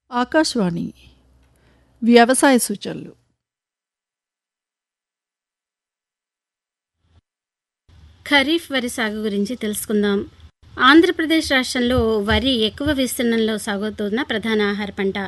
ఆకాశవాణి వ్యవసాయ సూచనలు ఖరీఫ్ వరి సాగు గురించి తెలుసుకుందాం ఆంధ్రప్రదేశ్ రాష్ట్రంలో వరి ఎక్కువ విస్తీర్ణంలో సాగుతున్న ప్రధాన ఆహార పంట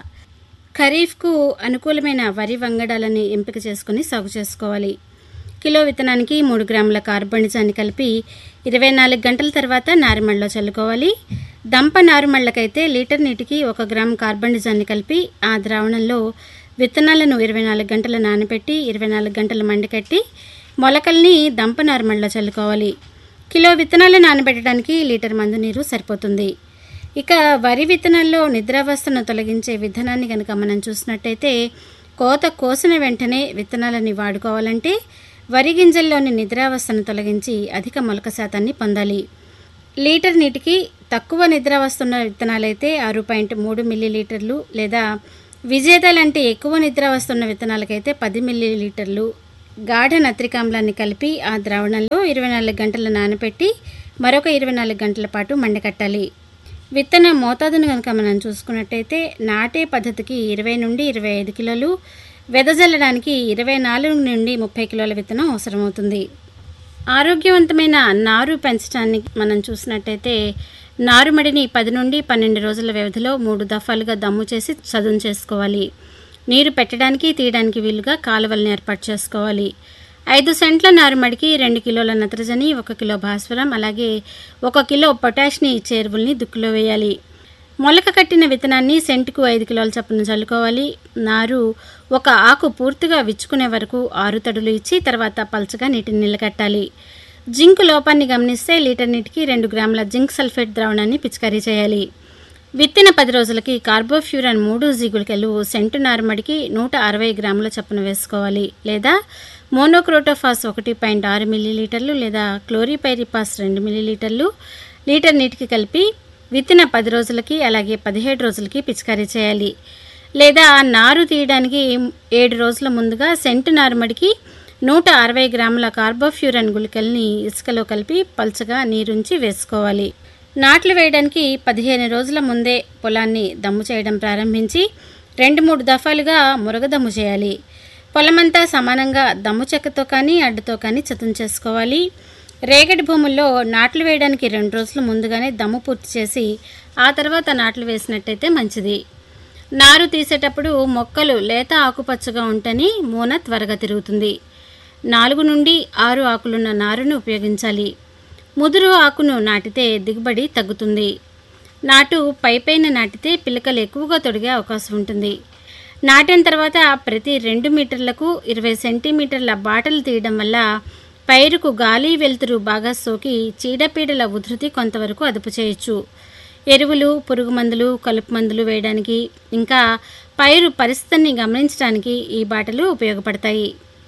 ఖరీఫ్కు అనుకూలమైన వరి వంగడాలని ఎంపిక చేసుకుని సాగు చేసుకోవాలి కిలో విత్తనానికి మూడు గ్రాముల కార్బనిజాన్ని కలిపి ఇరవై నాలుగు గంటల తర్వాత నారుమళ్ళలో చల్లుకోవాలి దంప నారుమళ్ళకైతే లీటర్ నీటికి ఒక గ్రాము కార్బనిజాన్ని కలిపి ఆ ద్రావణంలో విత్తనాలను ఇరవై నాలుగు గంటలు నానబెట్టి ఇరవై నాలుగు గంటలు మండకట్టి మొలకల్ని దంప నారుమళ్ళలో చల్లుకోవాలి కిలో విత్తనాలు నానబెట్టడానికి లీటర్ మందు నీరు సరిపోతుంది ఇక వరి విత్తనాల్లో నిద్రావస్థను తొలగించే విధానాన్ని కనుక మనం చూసినట్టయితే కోత కోసిన వెంటనే విత్తనాలని వాడుకోవాలంటే వరి గింజల్లోని నిద్రావస్థను తొలగించి అధిక మొలక శాతాన్ని పొందాలి లీటర్ నీటికి తక్కువ నిద్రావస్థ ఉన్న విత్తనాలైతే ఆరు పాయింట్ మూడు మిల్లీలీటర్లు లేదా విజేత లాంటి ఎక్కువ నిద్రావస్థ ఉన్న విత్తనాలకైతే పది మిల్లీలీటర్లు గాఢ నత్రికామ్లాన్ని కలిపి ఆ ద్రావణంలో ఇరవై నాలుగు గంటలు నానబెట్టి మరొక ఇరవై నాలుగు గంటల పాటు మండకట్టాలి విత్తన మోతాదును కనుక మనం చూసుకున్నట్టయితే నాటే పద్ధతికి ఇరవై నుండి ఇరవై ఐదు కిలోలు వెదజల్లడానికి ఇరవై నాలుగు నుండి ముప్పై కిలోల విత్తనం అవసరమవుతుంది ఆరోగ్యవంతమైన నారు పెంచడాన్ని మనం చూసినట్టయితే నారుమడిని పది నుండి పన్నెండు రోజుల వ్యవధిలో మూడు దఫాలుగా దమ్ము చేసి చదును చేసుకోవాలి నీరు పెట్టడానికి తీయడానికి వీలుగా కాలువలను ఏర్పాటు చేసుకోవాలి ఐదు సెంట్ల నారుమడికి రెండు కిలోల నత్రజని ఒక కిలో భాస్వరం అలాగే ఒక కిలో పొటాష్ని ఇచ్చే ఎరువుల్ని దుక్కులో వేయాలి మొలక కట్టిన విత్తనాన్ని సెంటుకు ఐదు కిలోల చొప్పున చల్లుకోవాలి నారు ఒక ఆకు పూర్తిగా విచ్చుకునే వరకు ఆరు తడులు ఇచ్చి తర్వాత పల్చగా నీటిని నిలకట్టాలి జింక్ లోపాన్ని గమనిస్తే లీటర్ నీటికి రెండు గ్రాముల జింక్ సల్ఫేట్ ద్రావణాన్ని పిచికారీ చేయాలి విత్తిన పది రోజులకి కార్బోఫ్యూరాన్ మూడు జీగులకెళ్ళు సెంటు నారుమడికి నూట అరవై గ్రాముల చొప్పున వేసుకోవాలి లేదా మోనోక్రోటోఫాస్ ఒకటి పాయింట్ ఆరు మిల్లీలీటర్లు లేదా క్లోరిపైరిపాస్ రెండు మిల్లీలీటర్లు లీటర్ నీటికి కలిపి విత్తిన పది రోజులకి అలాగే పదిహేడు రోజులకి పిచికారీ చేయాలి లేదా నారు తీయడానికి ఏడు రోజుల ముందుగా సెంటు నారుమడికి నూట అరవై గ్రాముల కార్బోఫ్యూరన్ గుళికల్ని ఇసుకలో కలిపి పల్చగా నీరుంచి వేసుకోవాలి నాట్లు వేయడానికి పదిహేను రోజుల ముందే పొలాన్ని దమ్ము చేయడం ప్రారంభించి రెండు మూడు దఫాలుగా మురగదమ్ము చేయాలి పొలమంతా సమానంగా దమ్ము చెక్కతో కానీ అడ్డుతో కానీ చతుం చేసుకోవాలి రేగడి భూముల్లో నాట్లు వేయడానికి రెండు రోజులు ముందుగానే దమ్ము పూర్తి చేసి ఆ తర్వాత నాట్లు వేసినట్టయితే మంచిది నారు తీసేటప్పుడు మొక్కలు లేత ఆకుపచ్చగా ఉంటని మూన త్వరగా తిరుగుతుంది నాలుగు నుండి ఆరు ఆకులున్న నారును ఉపయోగించాలి ముదురు ఆకును నాటితే దిగుబడి తగ్గుతుంది నాటు పైపైన నాటితే పిలకలు ఎక్కువగా తొడిగే అవకాశం ఉంటుంది నాటిన తర్వాత ప్రతి రెండు మీటర్లకు ఇరవై సెంటీమీటర్ల బాటలు తీయడం వల్ల పైరుకు గాలి వెలుతురు బాగా సోకి చీడపీడల ఉధృతి కొంతవరకు అదుపు చేయొచ్చు ఎరువులు పురుగు మందులు కలుపు మందులు వేయడానికి ఇంకా పైరు పరిస్థితిని గమనించడానికి ఈ బాటలు ఉపయోగపడతాయి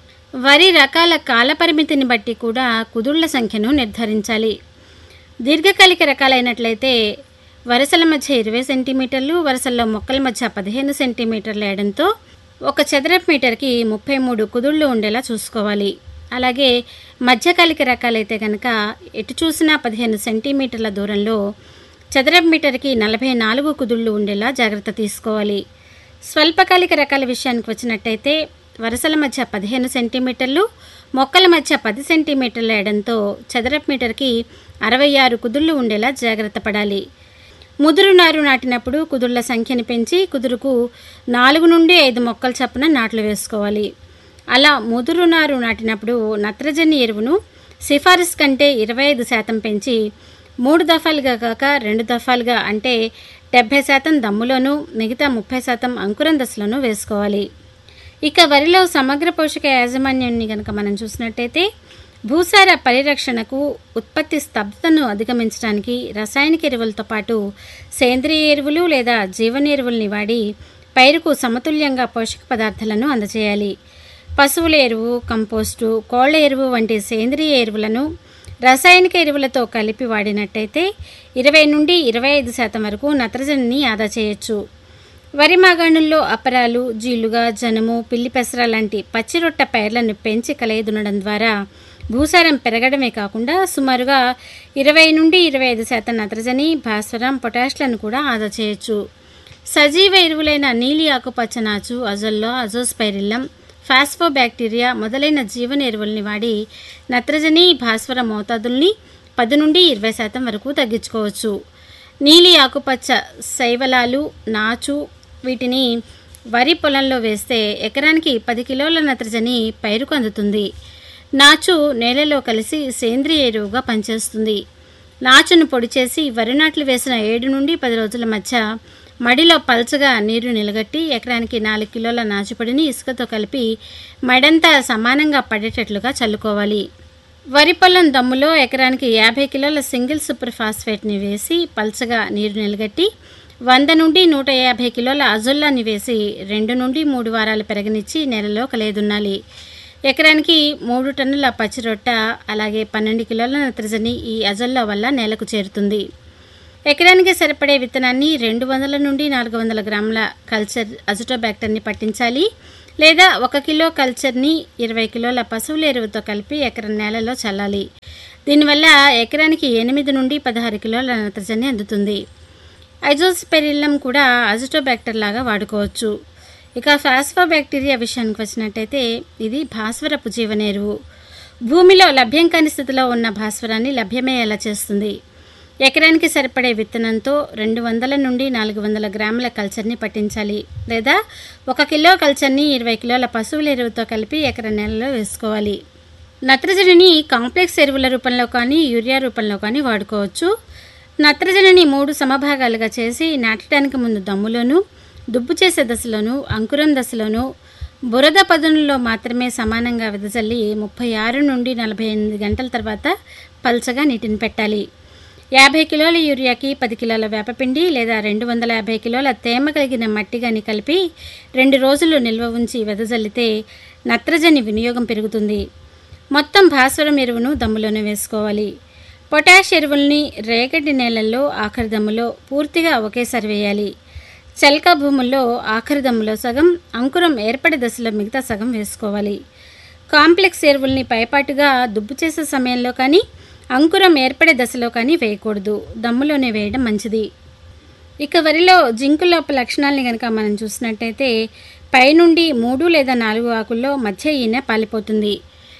వరి రకాల కాలపరిమితిని బట్టి కూడా కుదుళ్ల సంఖ్యను నిర్ధారించాలి దీర్ఘకాలిక రకాలైనట్లయితే వరుసల మధ్య ఇరవై సెంటీమీటర్లు వరుసల్లో మొక్కల మధ్య పదిహేను సెంటీమీటర్ల వేయడంతో ఒక చదరపు మీటర్కి ముప్పై మూడు కుదుళ్ళు ఉండేలా చూసుకోవాలి అలాగే మధ్యకాలిక రకాలైతే కనుక ఎటు చూసినా పదిహేను సెంటీమీటర్ల దూరంలో చదరపు మీటర్కి నలభై నాలుగు కుదుళ్ళు ఉండేలా జాగ్రత్త తీసుకోవాలి స్వల్పకాలిక రకాల విషయానికి వచ్చినట్టయితే వరుసల మధ్య పదిహేను సెంటీమీటర్లు మొక్కల మధ్య పది సెంటీమీటర్ల వేయడంతో చదరపు మీటర్కి అరవై ఆరు కుదుళ్ళు ఉండేలా జాగ్రత్త పడాలి ముదురు నారు నాటినప్పుడు కుదుళ్ల సంఖ్యని పెంచి కుదురుకు నాలుగు నుండి ఐదు మొక్కల చప్పున నాట్లు వేసుకోవాలి అలా ముదురు నారు నాటినప్పుడు నత్రజని ఎరువును సిఫారసు కంటే ఇరవై ఐదు శాతం పెంచి మూడు దఫాలుగా కాక రెండు దఫాలుగా అంటే డెబ్భై శాతం దమ్ములోనూ మిగతా ముప్పై శాతం అంకురం దశలోనూ వేసుకోవాలి ఇక వరిలో సమగ్ర పోషక యాజమాన్యాన్ని కనుక మనం చూసినట్టయితే భూసార పరిరక్షణకు ఉత్పత్తి స్తబ్దతను అధిగమించడానికి రసాయనిక ఎరువులతో పాటు సేంద్రియ ఎరువులు లేదా జీవన ఎరువుల్ని వాడి పైరుకు సమతుల్యంగా పోషక పదార్థాలను అందజేయాలి పశువుల ఎరువు కంపోస్టు కోళ్ల ఎరువు వంటి సేంద్రియ ఎరువులను రసాయనిక ఎరువులతో కలిపి వాడినట్టయితే ఇరవై నుండి ఇరవై ఐదు శాతం వరకు నత్రజనిని ఆదా చేయొచ్చు వరి మాగాణుల్లో అపరాలు జీలుగా జనము పిల్లి పెసర లాంటి పచ్చిరొట్ట పైర్లను పెంచి కలయిదునడం ద్వారా భూసారం పెరగడమే కాకుండా సుమారుగా ఇరవై నుండి ఇరవై ఐదు శాతం నత్రజని భాస్వరం పొటాష్లను కూడా ఆదా చేయొచ్చు సజీవ ఎరువులైన నీలి ఆకుపచ్చ నాచు అజొల్లో అజోస్పైరిల్లం ఫాస్ఫోబ్యాక్టీరియా మొదలైన జీవన ఎరువుల్ని వాడి నత్రజని భాస్వర మోతాదుల్ని పది నుండి ఇరవై శాతం వరకు తగ్గించుకోవచ్చు నీలి ఆకుపచ్చ శైవలాలు నాచు వీటిని వరి పొలంలో వేస్తే ఎకరానికి పది కిలోల నత్రజని పైరుకు అందుతుంది నాచు నేలలో కలిసి సేంద్రియ ఎరువుగా పనిచేస్తుంది నాచును పొడి చేసి వరి నాట్లు వేసిన ఏడు నుండి పది రోజుల మధ్య మడిలో పల్చగా నీరు నిలగట్టి ఎకరానికి నాలుగు కిలోల నాచుపొడిని ఇసుకతో కలిపి మడంతా సమానంగా పడేటట్లుగా చల్లుకోవాలి వరి పొలం దమ్ములో ఎకరానికి యాభై కిలోల సింగిల్ సూపర్ ఫాస్ఫేట్ని వేసి పల్చగా నీరు నిలగట్టి వంద నుండి నూట యాభై కిలోల అజొల్లాని వేసి రెండు నుండి మూడు వారాలు పెరగనిచ్చి నెలలో కలేదున్నాలి ఎకరానికి మూడు టన్నుల పచ్చిరొట్ట అలాగే పన్నెండు కిలోల నత్రజని ఈ అజొల్లా వల్ల నేలకు చేరుతుంది ఎకరానికి సరిపడే విత్తనాన్ని రెండు వందల నుండి నాలుగు వందల గ్రాముల కల్చర్ అజటోబ్యాక్టర్ని పట్టించాలి లేదా ఒక కిలో కల్చర్ని ఇరవై కిలోల పశువుల ఎరువుతో కలిపి ఎకరం నేలలో చల్లాలి దీనివల్ల ఎకరానికి ఎనిమిది నుండి పదహారు కిలోల నత్రజని అందుతుంది ఐజోస్పెరిల్లం కూడా అజిటోబ్యాక్టర్ లాగా వాడుకోవచ్చు ఇక ఫాస్ఫోబ్యాక్టీరియా విషయానికి వచ్చినట్టయితే ఇది భాస్వరపు జీవన ఎరువు భూమిలో లభ్యం కాని స్థితిలో ఉన్న భాస్వరాన్ని లభ్యమయ్యేలా చేస్తుంది ఎకరానికి సరిపడే విత్తనంతో రెండు వందల నుండి నాలుగు వందల గ్రాముల కల్చర్ని పట్టించాలి లేదా ఒక కిలో కల్చర్ని ఇరవై కిలోల పశువుల ఎరువుతో కలిపి ఎకర నెలలో వేసుకోవాలి నత్రజనిని కాంప్లెక్స్ ఎరువుల రూపంలో కానీ యూరియా రూపంలో కానీ వాడుకోవచ్చు నత్రజనిని మూడు సమభాగాలుగా చేసి నాటడానికి ముందు దమ్ములోను దుబ్బు చేసే దశలోను అంకురం దశలోను బురద పదునులో మాత్రమే సమానంగా వెదజల్లి ముప్పై ఆరు నుండి నలభై ఎనిమిది గంటల తర్వాత పల్చగా నీటిని పెట్టాలి యాభై కిలోల యూరియాకి పది కిలోల వేపపిండి లేదా రెండు వందల యాభై కిలోల తేమ కలిగిన మట్టి గాని కలిపి రెండు రోజులు నిల్వ ఉంచి వెదజల్లితే నత్రజని వినియోగం పెరుగుతుంది మొత్తం భాస్వరం ఎరువును దమ్ములోనే వేసుకోవాలి పొటాష్ ఎరువుల్ని రేగడి నేలల్లో ఆఖరి దమ్ములో పూర్తిగా ఒకేసారి వేయాలి చెల్క భూముల్లో ఆఖరి దమ్ములో సగం అంకురం ఏర్పడే దశలో మిగతా సగం వేసుకోవాలి కాంప్లెక్స్ ఎరువుల్ని పైపాటుగా దుబ్బు చేసే సమయంలో కానీ అంకురం ఏర్పడే దశలో కానీ వేయకూడదు దమ్ములోనే వేయడం మంచిది ఇక వరిలో జింకు లోప లక్షణాలని కనుక మనం చూసినట్టయితే పైనుండి మూడు లేదా నాలుగు ఆకుల్లో మధ్య ఈనె పాలిపోతుంది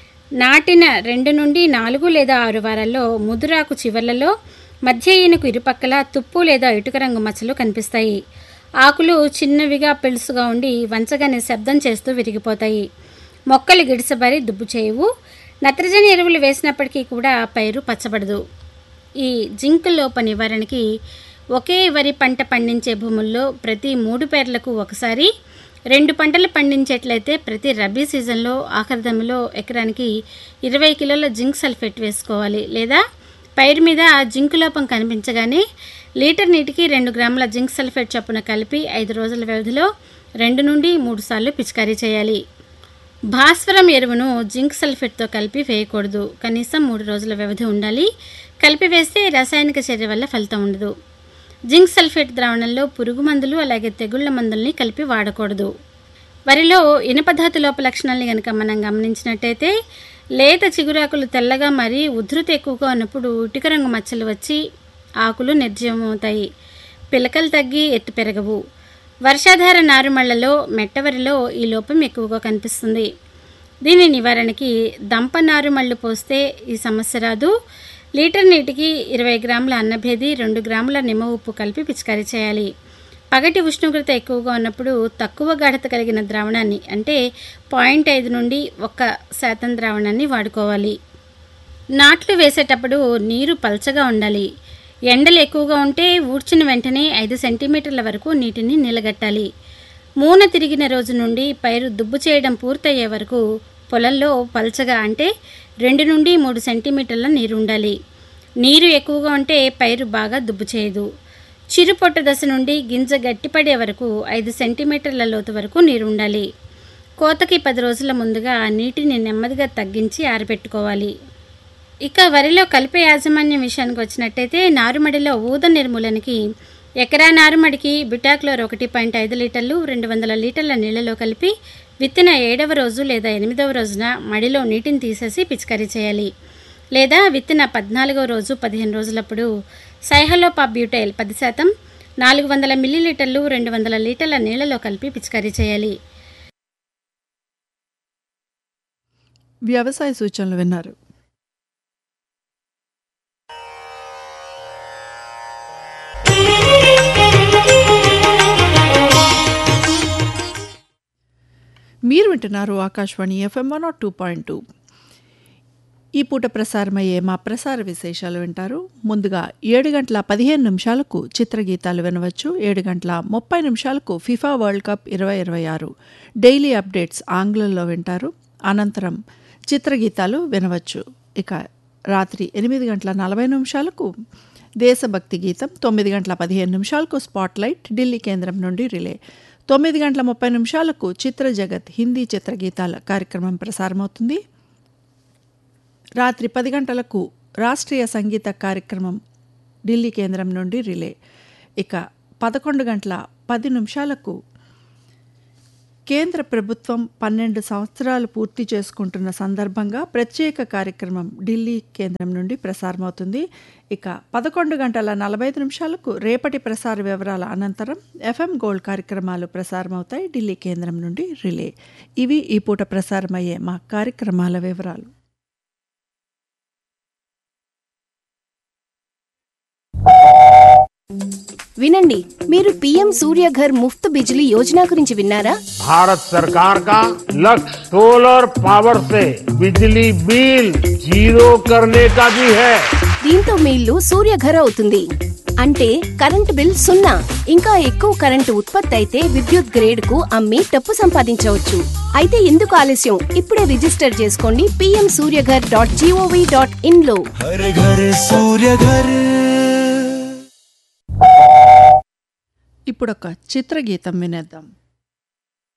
నాటిన రెండు నుండి నాలుగు లేదా ఆరు వారాల్లో ముదురాకు చివర్లలో మధ్య ఈనకు ఇరుపక్కల తుప్పు లేదా ఇటుక రంగు మచ్చలు కనిపిస్తాయి ఆకులు చిన్నవిగా పెలుసుగా ఉండి వంచగానే శబ్దం చేస్తూ విరిగిపోతాయి మొక్కలు గిడిసబారి దుబ్బు చేయవు నత్రజని ఎరువులు వేసినప్పటికీ కూడా పైరు పచ్చబడదు ఈ జింక్ లోప నివారణకి ఒకే వరి పంట పండించే భూముల్లో ప్రతి మూడు పేర్లకు ఒకసారి రెండు పంటలు పండించేట్లయితే ప్రతి రబీ సీజన్లో ఆఖరి దమ్ములో ఎకరానికి ఇరవై కిలోల జింక్ సల్ఫేట్ వేసుకోవాలి లేదా పైరు మీద జింక్ లోపం కనిపించగానే లీటర్ నీటికి రెండు గ్రాముల జింక్ సల్ఫేట్ చొప్పున కలిపి ఐదు రోజుల వ్యవధిలో రెండు నుండి మూడు సార్లు పిచికారీ చేయాలి భాస్వరం ఎరువును జింక్ సల్ఫేట్తో కలిపి వేయకూడదు కనీసం మూడు రోజుల వ్యవధి ఉండాలి కలిపి వేస్తే రసాయనిక చర్య వల్ల ఫలితం ఉండదు జింక్ సల్ఫేట్ ద్రావణంలో పురుగు మందులు అలాగే తెగుళ్ల మందుల్ని కలిపి వాడకూడదు వరిలో ఇనుపధాతు లోప లక్షణాలని కనుక మనం గమనించినట్టయితే లేత చిగురాకులు తెల్లగా మరి ఉధృతి ఎక్కువగా ఉన్నప్పుడు ఇటుక రంగు మచ్చలు వచ్చి ఆకులు నిర్జీవమవుతాయి పిలకలు తగ్గి ఎత్తు పెరగవు వర్షాధార నారుమళ్లలో మెట్టవరిలో ఈ లోపం ఎక్కువగా కనిపిస్తుంది దీని నివారణకి దంప నారుమళ్ళు పోస్తే ఈ సమస్య రాదు లీటర్ నీటికి ఇరవై గ్రాముల అన్నభేది రెండు గ్రాముల నిమ్మ ఉప్పు కలిపి పిచికారీ చేయాలి పగటి ఉష్ణోగ్రత ఎక్కువగా ఉన్నప్పుడు తక్కువ గాఢత కలిగిన ద్రావణాన్ని అంటే పాయింట్ ఐదు నుండి ఒక్క శాతం ద్రావణాన్ని వాడుకోవాలి నాట్లు వేసేటప్పుడు నీరు పల్చగా ఉండాలి ఎండలు ఎక్కువగా ఉంటే ఊడ్చిన వెంటనే ఐదు సెంటీమీటర్ల వరకు నీటిని నిలగట్టాలి మూన తిరిగిన రోజు నుండి పైరు దుబ్బు చేయడం పూర్తయ్యే వరకు పొలంలో పల్చగా అంటే రెండు నుండి మూడు సెంటీమీటర్ల నీరు ఉండాలి నీరు ఎక్కువగా ఉంటే పైరు బాగా దుబ్బు చేయదు చిరు పొట్ట దశ నుండి గింజ గట్టిపడే వరకు ఐదు సెంటీమీటర్ల లోతు వరకు నీరు ఉండాలి కోతకి పది రోజుల ముందుగా నీటిని నెమ్మదిగా తగ్గించి ఆరబెట్టుకోవాలి ఇక వరిలో కలిపే యాజమాన్యం విషయానికి వచ్చినట్టయితే నారుమడిలో ఊద నిర్మూలనకి ఎకరా నారుమడికి బిటాక్లోర్ ఒకటి పాయింట్ ఐదు లీటర్లు రెండు వందల లీటర్ల నీళ్లలో కలిపి విత్తిన ఏడవ రోజు లేదా ఎనిమిదవ రోజున మడిలో నీటిని తీసేసి పిచికారీ చేయాలి లేదా విత్తిన పద్నాలుగవ రోజు పదిహేను రోజులప్పుడు సైహలోపా బ్యూటైల్ పది శాతం నాలుగు వందల మిల్లీలీటర్లు రెండు వందల లీటర్ల నీళ్లలో కలిపి పిచికారీ చేయాలి వ్యవసాయ సూచనలు విన్నారు మీరు వింటున్నారు Akashvani FM one two point two ఈ పూట ప్రసారమయ్యే మా ప్రసార విశేషాలు వింటారు ముందుగా ఏడు గంటల పదిహేను నిమిషాలకు చిత్రగీతాలు వినవచ్చు ఏడు గంటల ముప్పై నిమిషాలకు ఫిఫా వరల్డ్ కప్ ఇరవై ఇరవై ఆరు డైలీ అప్డేట్స్ ఆంగ్లంలో వింటారు అనంతరం చిత్రగీతాలు వినవచ్చు ఇక రాత్రి ఎనిమిది గంటల నలభై నిమిషాలకు దేశభక్తి గీతం తొమ్మిది గంటల పదిహేను నిమిషాలకు స్పాట్లైట్ ఢిల్లీ కేంద్రం నుండి రిలే తొమ్మిది గంటల ముప్పై నిమిషాలకు చిత్ర జగత్ హిందీ చిత్రగీతాల కార్యక్రమం ప్రసారమవుతుంది రాత్రి పది గంటలకు రాష్ట్రీయ సంగీత కార్యక్రమం ఢిల్లీ కేంద్రం నుండి రిలే ఇక పదకొండు గంటల పది నిమిషాలకు కేంద్ర ప్రభుత్వం పన్నెండు సంవత్సరాలు పూర్తి చేసుకుంటున్న సందర్భంగా ప్రత్యేక కార్యక్రమం ఢిల్లీ కేంద్రం నుండి ప్రసారమవుతుంది ఇక పదకొండు గంటల నలభై ఐదు నిమిషాలకు రేపటి ప్రసార వివరాల అనంతరం ఎఫ్ఎం గోల్డ్ కార్యక్రమాలు ప్రసారమవుతాయి ఢిల్లీ కేంద్రం నుండి రిలే ఇవి ఈ పూట ప్రసారమయ్యే మా కార్యక్రమాల వివరాలు వినండి మీరు పీఎం సూర్యఘర్ ముఫ్త్ బిజిలీ యోజన గురించి విన్నారా भारत सरकार का लक्ष्य सोलर पावर से बिजली बिल जीरो करने का भी है దీంతో మీ ఇల్లు సూర్యఘర్ అవుతుంది అంటే కరెంట్ బిల్ సున్నా ఇంకా ఎక్కువ కరెంటు ఉత్పత్తి అయితే విద్యుత్ గ్రేడ్ కు అమ్మి డబ్బు సంపాదించవచ్చు అయితే ఎందుకు ఆలస్యం ఇప్పుడే రిజిస్టర్ చేసుకోండి PM Surya Ghar dot G O V dot in లో हर घर सूर्य घर ఇప్పుడొక చిత్రగీతం వినేద్దాం